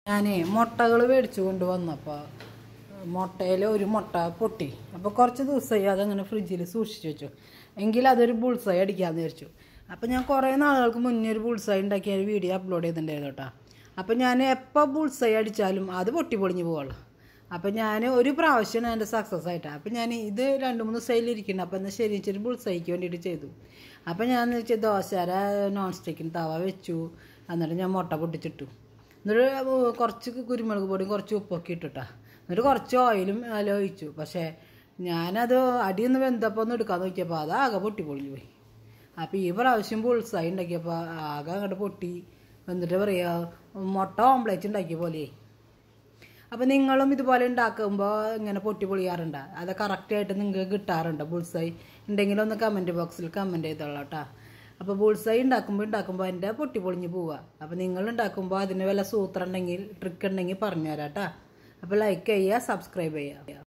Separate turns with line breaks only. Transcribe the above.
ഞാനേ മുട്ടകൾ മേടിച്ചു കൊണ്ട് വന്നപ്പോൾ മുട്ടയിൽ ഒരു മുട്ട പൊട്ടി അപ്പോൾ കുറച്ച് ദിവസമായി അതങ്ങനെ ഫ്രിഡ്ജിൽ സൂക്ഷിച്ചു വെച്ചു എങ്കിൽ അതൊരു ബുൾസായി അടിക്കാമെന്ന് വിചാരിച്ചു അപ്പോൾ ഞാൻ കുറേ നാളുകൾക്ക് മുന്നേ ഒരു ബുൾസായി ഉണ്ടാക്കിയ ഒരു വീഡിയോ അപ്ലോഡ് ചെയ്തിട്ടുണ്ടായിരുന്നു കേട്ടോ അപ്പോൾ ഞാൻ എപ്പോൾ ബുൾസായി അടിച്ചാലും അത് പൊട്ടി പൊളിഞ്ഞ് പോവുള്ളൂ അപ്പോൾ ഞാൻ ഒരു പ്രാവശ്യം എൻ്റെ സക്സസ് ആയിട്ടാണ് അപ്പോൾ ഞാൻ ഇത് രണ്ട് മൂന്ന് സൈഡിലിരിക്കണം അപ്പോൾ എന്നാൽ ശരി വെച്ചൊരു ബുൾസൈക്ക് വേണ്ടിയിട്ട് ചെയ്തു അപ്പോൾ ഞാൻ എന്ന് വെച്ചാൽ ദോശര നോൺ സ്റ്റിക്കിന് തവ വെച്ചു എന്നിട്ട് ഞാൻ മുട്ട പൊട്ടിച്ചിട്ടു എന്നിട്ട് കുറച്ച് കുരുമുളക് പൊടിയും കുറച്ച് ഉപ്പൊക്കെ ഇട്ടിട്ടാ എന്നിട്ട് കുറച്ച് ഓയിലും അതിൽ ഒഴിച്ചു പക്ഷേ ഞാനത് അടിയൊന്ന് വെന്തപ്പോൾ ഒന്ന് എടുക്കാൻ നോക്കിയപ്പോൾ അത് ആകെ പൊട്ടി പൊളിഞ്ഞു പോയി അപ്പോൾ ഈ പ്രാവശ്യം ബുൾസായി ഉണ്ടാക്കിയപ്പോൾ ആകെ അങ്ങോട്ട് പൊട്ടി എന്നിട്ട് പറയുക മുട്ട ഓംപ്ലേറ്റ് ഉണ്ടാക്കിയ പോലെ അപ്പോൾ നിങ്ങളും ഇതുപോലെ ഉണ്ടാക്കുമ്പോൾ ഇങ്ങനെ പൊട്ടി പൊളിയാറുണ്ട് അത് കറക്റ്റായിട്ട് നിങ്ങൾക്ക് കിട്ടാറുണ്ട് ബുൾസായി ഉണ്ടെങ്കിൽ ഒന്ന് കമൻറ്റ് ബോക്സിൽ കമൻറ്റ് ചെയ്തോളാം കേട്ടോ അപ്പോൾ ബുൾസായി ഉണ്ടാക്കുമ്പോൾ ഉണ്ടാക്കുമ്പോൾ എൻ്റെ പൊട്ടി പൊളിഞ്ഞ് പോവുക അപ്പോൾ നിങ്ങൾ ഉണ്ടാക്കുമ്പോൾ അതിന് വല്ല സൂത്രം ഉണ്ടെങ്കിൽ ട്രിക്ക് ഉണ്ടെങ്കിൽ പറഞ്ഞുതരാം കേട്ടോ അപ്പോൾ ലൈക്ക് ചെയ്യുക സബ്സ്ക്രൈബ് ചെയ്യുക